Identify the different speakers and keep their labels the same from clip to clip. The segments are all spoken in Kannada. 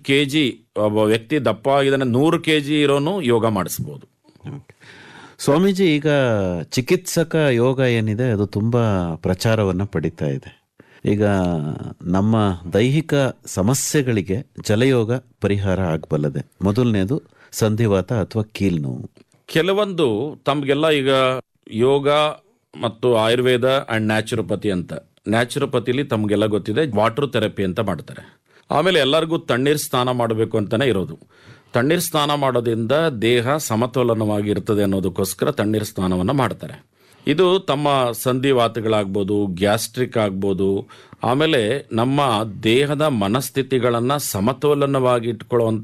Speaker 1: ಕೆ ಜಿ ಒಬ್ಬ ವ್ಯಕ್ತಿ ದಪ್ಪ ಆಗಿದ್ದಾನೆ ನೂರು ಕೆ ಜಿ ಇರೋನು ಯೋಗ ಮಾಡಿಸ್ಬೋದು
Speaker 2: ಸ್ವಾಮೀಜಿ ಈಗ ಚಿಕಿತ್ಸಕ ಯೋಗ ಏನಿದೆ ಅದು ತುಂಬ ಪ್ರಚಾರವನ್ನು ಪಡಿತಾ ಇದೆ ಈಗ ನಮ್ಮ ದೈಹಿಕ ಸಮಸ್ಯೆಗಳಿಗೆ ಜಲಯೋಗ ಪರಿಹಾರ ಆಗಬಲ್ಲದೆ ಮೊದಲನೇದು ಸಂಧಿವಾತ ಅಥವಾ ಕೀಲ್ ನೋವು
Speaker 1: ಕೆಲವೊಂದು ತಮಗೆಲ್ಲ ಈಗ ಯೋಗ ಮತ್ತು ಆಯುರ್ವೇದ ಅಂಡ್ ನ್ಯಾಚುರೋಪತಿ ಅಂತ ನ್ಯಾಚುರೋಪತಿಲಿ ತಮಗೆಲ್ಲ ಗೊತ್ತಿದೆ ವಾಟರ್ ಥೆರಪಿ ಅಂತ ಮಾಡ್ತಾರೆ ಆಮೇಲೆ ಎಲ್ಲರಿಗೂ ತಣ್ಣೀರ್ ಸ್ನಾನ ಮಾಡಬೇಕು ಅಂತಾನೆ ಇರೋದು ತಣ್ಣೀರ್ ಸ್ನಾನ ಮಾಡೋದ್ರಿಂದ ದೇಹ ಸಮತೋಲನವಾಗಿ ಇರ್ತದೆ ಅನ್ನೋದಕ್ಕೋಸ್ಕರ ತಣ್ಣೀರ್ ಸ್ನಾನವನ್ನು ಮಾಡ್ತಾರೆ ಇದು ತಮ್ಮ ಸಂಧಿವಾತಗಳಾಗ್ಬೋದು ಗ್ಯಾಸ್ಟ್ರಿಕ್ ಆಗ್ಬೋದು ಆಮೇಲೆ ನಮ್ಮ ದೇಹದ ಮನಸ್ಥಿತಿಗಳನ್ನು ಸಮತೋಲನವಾಗಿ ಇಟ್ಕೊಳ್ಳುವಂಥ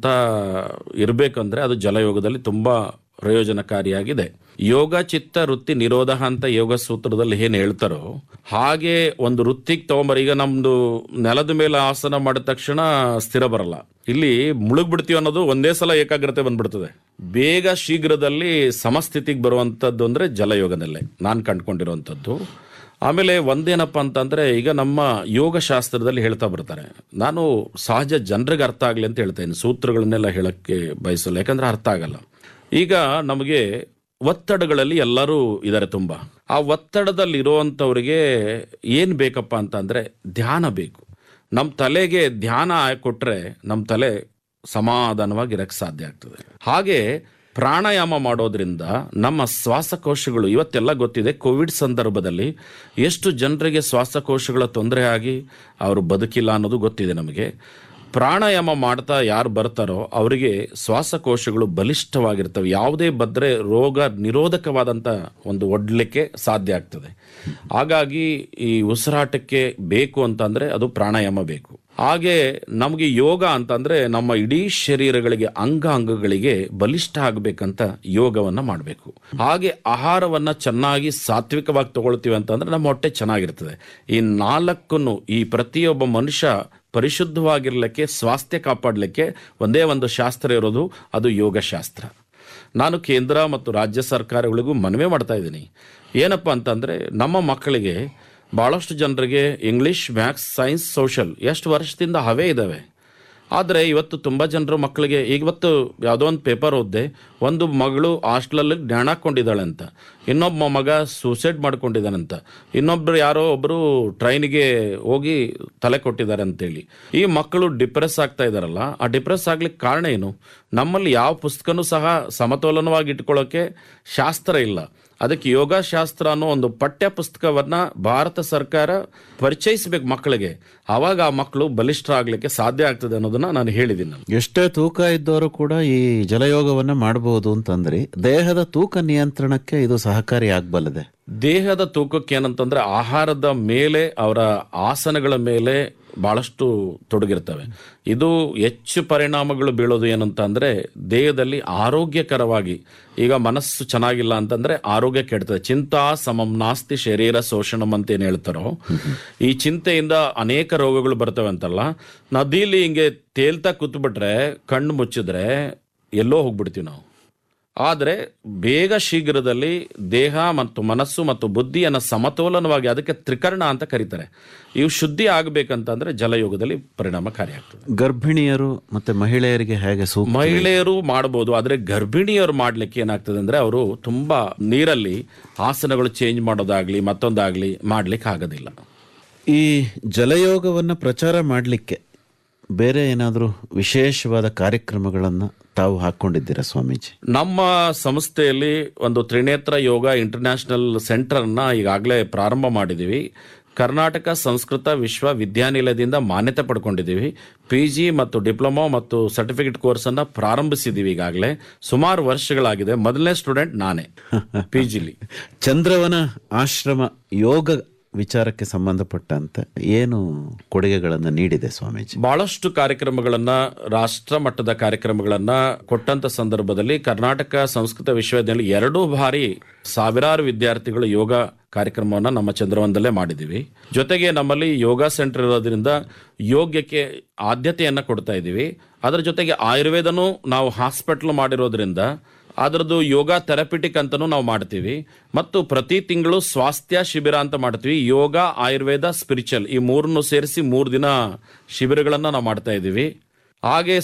Speaker 1: ಇರಬೇಕಂದ್ರೆ ಅದು ಜಲಯೋಗದಲ್ಲಿ ತುಂಬ ಪ್ರಯೋಜನಕಾರಿಯಾಗಿದೆ ಯೋಗ ಚಿತ್ತ ವೃತ್ತಿ ನಿರೋಧ ಅಂತ ಯೋಗ ಸೂತ್ರದಲ್ಲಿ ಏನ್ ಹೇಳ್ತಾರೋ ಹಾಗೆ ಒಂದು ವೃತ್ತಿಗೆ ತಗೊಂಬರ ಈಗ ನಮ್ದು ನೆಲದ ಮೇಲೆ ಆಸನ ಮಾಡಿದ ತಕ್ಷಣ ಸ್ಥಿರ ಬರಲ್ಲ ಇಲ್ಲಿ ಮುಳುಗ್ಬಿಡ್ತೀವಿ ಅನ್ನೋದು ಒಂದೇ ಸಲ ಏಕಾಗ್ರತೆ ಬಂದ್ಬಿಡ್ತದೆ ಬೇಗ ಶೀಘ್ರದಲ್ಲಿ ಸಮಸ್ಥಿತಿಗೆ ಬರುವಂತದ್ದು ಅಂದ್ರೆ ಜಲಯೋಗದಲ್ಲೇ ನಾನು ಕಂಡ್ಕೊಂಡಿರುವಂಥದ್ದು ಆಮೇಲೆ ಒಂದೇನಪ್ಪ ಅಂತಂದ್ರೆ ಈಗ ನಮ್ಮ ಯೋಗ ಶಾಸ್ತ್ರದಲ್ಲಿ ಹೇಳ್ತಾ ಬರ್ತಾರೆ ನಾನು ಸಹಜ ಜನರಿಗೆ ಅರ್ಥ ಆಗಲಿ ಅಂತ ಹೇಳ್ತೇನೆ ಸೂತ್ರಗಳನ್ನೆಲ್ಲ ಹೇಳಕ್ಕೆ ಬಯಸಲ್ಲ ಯಾಕಂದ್ರೆ ಅರ್ಥ ಆಗಲ್ಲ ಈಗ ನಮಗೆ ಒತ್ತಡಗಳಲ್ಲಿ ಎಲ್ಲರೂ ಇದ್ದಾರೆ ತುಂಬ ಆ ಒತ್ತಡದಲ್ಲಿ ಇರುವಂಥವ್ರಿಗೆ ಏನು ಬೇಕಪ್ಪ ಅಂತಂದ್ರೆ ಧ್ಯಾನ ಬೇಕು ನಮ್ಮ ತಲೆಗೆ ಧ್ಯಾನ ಕೊಟ್ರೆ ನಮ್ಮ ತಲೆ ಸಮಾಧಾನವಾಗಿ ಇರಕ್ಕೆ ಸಾಧ್ಯ ಆಗ್ತದೆ ಹಾಗೆ ಪ್ರಾಣಾಯಾಮ ಮಾಡೋದ್ರಿಂದ ನಮ್ಮ ಶ್ವಾಸಕೋಶಗಳು ಇವತ್ತೆಲ್ಲ ಗೊತ್ತಿದೆ ಕೋವಿಡ್ ಸಂದರ್ಭದಲ್ಲಿ ಎಷ್ಟು ಜನರಿಗೆ ಶ್ವಾಸಕೋಶಗಳ ತೊಂದರೆ ಆಗಿ ಅವರು ಬದುಕಿಲ್ಲ ಅನ್ನೋದು ಗೊತ್ತಿದೆ ನಮಗೆ ಪ್ರಾಣಾಯಾಮ ಮಾಡ್ತಾ ಯಾರು ಬರ್ತಾರೋ ಅವರಿಗೆ ಶ್ವಾಸಕೋಶಗಳು ಬಲಿಷ್ಠವಾಗಿರ್ತವೆ ಯಾವುದೇ ಬದ್ರೆ ರೋಗ ನಿರೋಧಕವಾದಂಥ ಒಂದು ಒಡ್ಲಿಕ್ಕೆ ಸಾಧ್ಯ ಆಗ್ತದೆ ಹಾಗಾಗಿ ಈ ಉಸಿರಾಟಕ್ಕೆ ಬೇಕು ಅಂತಂದ್ರೆ ಅದು ಪ್ರಾಣಾಯಾಮ ಬೇಕು ಹಾಗೆ ನಮಗೆ ಯೋಗ ಅಂತಂದ್ರೆ ನಮ್ಮ ಇಡೀ ಶರೀರಗಳಿಗೆ ಅಂಗ ಅಂಗಗಳಿಗೆ ಬಲಿಷ್ಠ ಆಗಬೇಕಂತ ಯೋಗವನ್ನ ಮಾಡಬೇಕು ಹಾಗೆ ಆಹಾರವನ್ನ ಚೆನ್ನಾಗಿ ಸಾತ್ವಿಕವಾಗಿ ತಗೊಳ್ತೀವಿ ಅಂತಂದ್ರೆ ನಮ್ಮ ಹೊಟ್ಟೆ ಚೆನ್ನಾಗಿರ್ತದೆ ಈ ನಾಲ್ಕನ್ನು ಈ ಪ್ರತಿಯೊಬ್ಬ ಮನುಷ್ಯ ಪರಿಶುದ್ಧವಾಗಿರ್ಲಿಕ್ಕೆ ಸ್ವಾಸ್ಥ್ಯ ಕಾಪಾಡಲಿಕ್ಕೆ ಒಂದೇ ಒಂದು ಶಾಸ್ತ್ರ ಇರೋದು ಅದು ಯೋಗ ಶಾಸ್ತ್ರ ನಾನು ಕೇಂದ್ರ ಮತ್ತು ರಾಜ್ಯ ಸರ್ಕಾರಗಳಿಗೂ ಮನವಿ ಮಾಡ್ತಾ ಇದ್ದೀನಿ ಏನಪ್ಪ ಅಂತಂದ್ರೆ ನಮ್ಮ ಮಕ್ಕಳಿಗೆ ಭಾಳಷ್ಟು ಜನರಿಗೆ ಇಂಗ್ಲಿಷ್ ಮ್ಯಾಥ್ಸ್ ಸೈನ್ಸ್ ಸೋಷಲ್ ಎಷ್ಟು ವರ್ಷದಿಂದ ಹವೇ ಇದ್ದಾವೆ ಆದರೆ ಇವತ್ತು ತುಂಬ ಜನರು ಮಕ್ಕಳಿಗೆ ಇವತ್ತು ಯಾವುದೋ ಒಂದು ಪೇಪರ್ ಓದಿದೆ ಒಂದು ಮಗಳು ಹಾಸ್ಟೆಲಲ್ಲಿ ಜ್ಞಾನ ಹಾಕೊಂಡಿದ್ದಾಳೆ ಅಂತ ಇನ್ನೊಬ್ಬ ಮಗ ಸೂಸೈಡ್ ಮಾಡ್ಕೊಂಡಿದ್ದಾನಂತ ಇನ್ನೊಬ್ರು ಯಾರೋ ಒಬ್ಬರು ಟ್ರೈನಿಗೆ ಹೋಗಿ ತಲೆ ಕೊಟ್ಟಿದ್ದಾರೆ ಅಂತೇಳಿ ಈ ಮಕ್ಕಳು ಡಿಪ್ರೆಸ್ ಆಗ್ತಾ ಇದಾರಲ್ಲ ಆ ಡಿಪ್ರೆಸ್ ಆಗ್ಲಿಕ್ಕೆ ಕಾರಣ ಏನು ನಮ್ಮಲ್ಲಿ ಯಾವ ಪುಸ್ತಕನೂ ಸಹ ಸಮತೋಲನವಾಗಿ ಇಟ್ಕೊಳ್ಳೋಕೆ ಶಾಸ್ತ್ರ ಇಲ್ಲ ಅದಕ್ಕೆ ಯೋಗ ಶಾಸ್ತ್ರ ಅನ್ನೋ ಒಂದು ಪಠ್ಯ ಪುಸ್ತಕವನ್ನ ಭಾರತ ಸರ್ಕಾರ ಪರಿಚಯಿಸಬೇಕು ಮಕ್ಕಳಿಗೆ ಆವಾಗ ಆ ಮಕ್ಕಳು ಬಲಿಷ್ಠರಾಗಲಿಕ್ಕೆ ಸಾಧ್ಯ ಆಗ್ತದೆ ಅನ್ನೋದನ್ನ ನಾನು ಹೇಳಿದ್ದೀನಿ ನಾನು
Speaker 2: ಎಷ್ಟೇ ತೂಕ ಇದ್ದವರು ಕೂಡ ಈ ಜಲಯೋಗವನ್ನ ಮಾಡಬಹುದು ಅಂತಂದ್ರಿ ದೇಹದ ತೂಕ ನಿಯಂತ್ರಣಕ್ಕೆ ಇದು ಸಹಕಾರಿ ಆಗ್ಬಲ್ಲದೆ
Speaker 1: ದೇಹದ ತೂಕಕ್ಕೆ ಏನಂತಂದ್ರೆ ಆಹಾರದ ಮೇಲೆ ಅವರ ಆಸನಗಳ ಮೇಲೆ ಬಹಳಷ್ಟು ತೊಡಗಿರ್ತವೆ ಇದು ಹೆಚ್ಚು ಪರಿಣಾಮಗಳು ಬೀಳೋದು ಏನಂತ ಅಂದ್ರೆ ದೇಹದಲ್ಲಿ ಆರೋಗ್ಯಕರವಾಗಿ ಈಗ ಮನಸ್ಸು ಚೆನ್ನಾಗಿಲ್ಲ ಅಂತಂದ್ರೆ ಆರೋಗ್ಯ ಕೆಡ್ತದೆ ಚಿಂತಾ ಸಮಂ ನಾಸ್ತಿ ಶರೀರ ಶೋಷಣಂ ಅಂತ ಏನ್ ಹೇಳ್ತಾರೋ ಈ ಚಿಂತೆಯಿಂದ ಅನೇಕ ರೋಗಗಳು ಬರ್ತವೆ ಅಂತಲ್ಲ ನದಿಲಿ ಹಿಂಗೆ ತೇಲ್ತಾ ಕೂತ್ಬಿಟ್ರೆ ಕಣ್ಣು ಮುಚ್ಚಿದ್ರೆ ಎಲ್ಲೋ ಹೋಗ್ಬಿಡ್ತೀವಿ ನಾವು ಆದರೆ ಬೇಗ ಶೀಘ್ರದಲ್ಲಿ ದೇಹ ಮತ್ತು ಮನಸ್ಸು ಮತ್ತು ಬುದ್ಧಿಯನ್ನು ಸಮತೋಲನವಾಗಿ ಅದಕ್ಕೆ ತ್ರಿಕರ್ಣ ಅಂತ ಕರೀತಾರೆ ಇವು ಶುದ್ಧಿ ಆಗಬೇಕಂತಂದ್ರೆ ಜಲಯೋಗದಲ್ಲಿ ಪರಿಣಾಮಕಾರಿಯಾಗ್ತದೆ
Speaker 2: ಗರ್ಭಿಣಿಯರು ಮತ್ತೆ ಮಹಿಳೆಯರಿಗೆ ಹೇಗೆ ಸೂಕ್ತ
Speaker 1: ಮಹಿಳೆಯರು ಮಾಡಬಹುದು ಆದರೆ ಗರ್ಭಿಣಿಯರು ಮಾಡ್ಲಿಕ್ಕೆ ಏನಾಗ್ತದೆ ಅಂದ್ರೆ ಅವರು ತುಂಬಾ ನೀರಲ್ಲಿ ಆಸನಗಳು ಚೇಂಜ್ ಮಾಡೋದಾಗ್ಲಿ ಮತ್ತೊಂದಾಗ್ಲಿ ಮಾಡ್ಲಿಕ್ಕೆ ಆಗೋದಿಲ್ಲ
Speaker 2: ಈ ಜಲಯೋಗವನ್ನ ಪ್ರಚಾರ ಮಾಡಲಿಕ್ಕೆ ಬೇರೆ ಏನಾದರೂ ವಿಶೇಷವಾದ ಕಾರ್ಯಕ್ರಮಗಳನ್ನ ತಾವು ಹಾಕೊಂಡಿದ್ದೀರಾ ಸ್ವಾಮೀಜಿ
Speaker 1: ನಮ್ಮ ಸಂಸ್ಥೆಯಲ್ಲಿ ಒಂದು ತ್ರಿನೇತ್ರ ಯೋಗ ಇಂಟರ್ನ್ಯಾಷನಲ್ ಸೆಂಟರ್ನ ಈಗಾಗಲೇ ಪ್ರಾರಂಭ ಮಾಡಿದ್ದೀವಿ ಕರ್ನಾಟಕ ಸಂಸ್ಕೃತ ವಿಶ್ವವಿದ್ಯಾನಿಲಯದಿಂದ ಮಾನ್ಯತೆ ಪಡ್ಕೊಂಡಿದ್ದೀವಿ ಪಿ ಜಿ ಮತ್ತು ಡಿಪ್ಲೊಮಾ ಮತ್ತು ಸರ್ಟಿಫಿಕೇಟ್ ಕೋರ್ಸನ್ನು ಪ್ರಾರಂಭಿಸಿದ್ದೀವಿ ಈಗಾಗಲೇ ಸುಮಾರು ವರ್ಷಗಳಾಗಿದೆ ಮೊದಲನೇ ಸ್ಟೂಡೆಂಟ್ ನಾನೇ ಪಿ ಜಿಲಿ
Speaker 2: ಚಂದ್ರವನ ಆಶ್ರಮ ಯೋಗ ವಿಚಾರಕ್ಕೆ ಸಂಬಂಧಪಟ್ಟಂತೆ ಏನು ಕೊಡುಗೆಗಳನ್ನು ನೀಡಿದೆ ಸ್ವಾಮೀಜಿ
Speaker 1: ಬಹಳಷ್ಟು ಕಾರ್ಯಕ್ರಮಗಳನ್ನ ರಾಷ್ಟ್ರ ಮಟ್ಟದ ಕಾರ್ಯಕ್ರಮಗಳನ್ನ ಕೊಟ್ಟಂತ ಸಂದರ್ಭದಲ್ಲಿ ಕರ್ನಾಟಕ ಸಂಸ್ಕೃತ ವಿಶ್ವವಿದ್ಯಾಲಯ ಎರಡೂ ಬಾರಿ ಸಾವಿರಾರು ವಿದ್ಯಾರ್ಥಿಗಳು ಯೋಗ ಕಾರ್ಯಕ್ರಮವನ್ನ ನಮ್ಮ ಚಂದ್ರವನದಲ್ಲೇ ಮಾಡಿದ್ದೀವಿ ಜೊತೆಗೆ ನಮ್ಮಲ್ಲಿ ಯೋಗ ಸೆಂಟರ್ ಇರೋದ್ರಿಂದ ಯೋಗ್ಯಕ್ಕೆ ಆದ್ಯತೆಯನ್ನ ಕೊಡ್ತಾ ಇದ್ದೀವಿ ಅದರ ಜೊತೆಗೆ ಆಯುರ್ವೇದನೂ ನಾವು ಹಾಸ್ಪಿಟಲ್ ಮಾಡಿರೋದ್ರಿಂದ ಅದರದ್ದು ಯೋಗ ಥೆರಪಿಟಿಕ್ ಅಂತಲೂ ನಾವು ಮಾಡ್ತೀವಿ ಮತ್ತು ಪ್ರತಿ ತಿಂಗಳು ಸ್ವಾಸ್ಥ್ಯ ಶಿಬಿರ ಅಂತ ಮಾಡ್ತೀವಿ ಯೋಗ ಆಯುರ್ವೇದ ಸ್ಪಿರಿಚುವಲ್ ಈ ಮೂರನ್ನು ಸೇರಿಸಿ ಮೂರು ದಿನ ಶಿಬಿರಗಳನ್ನು ನಾವು ಮಾಡ್ತಾ ಇದ್ದೀವಿ ಹಾಗೆ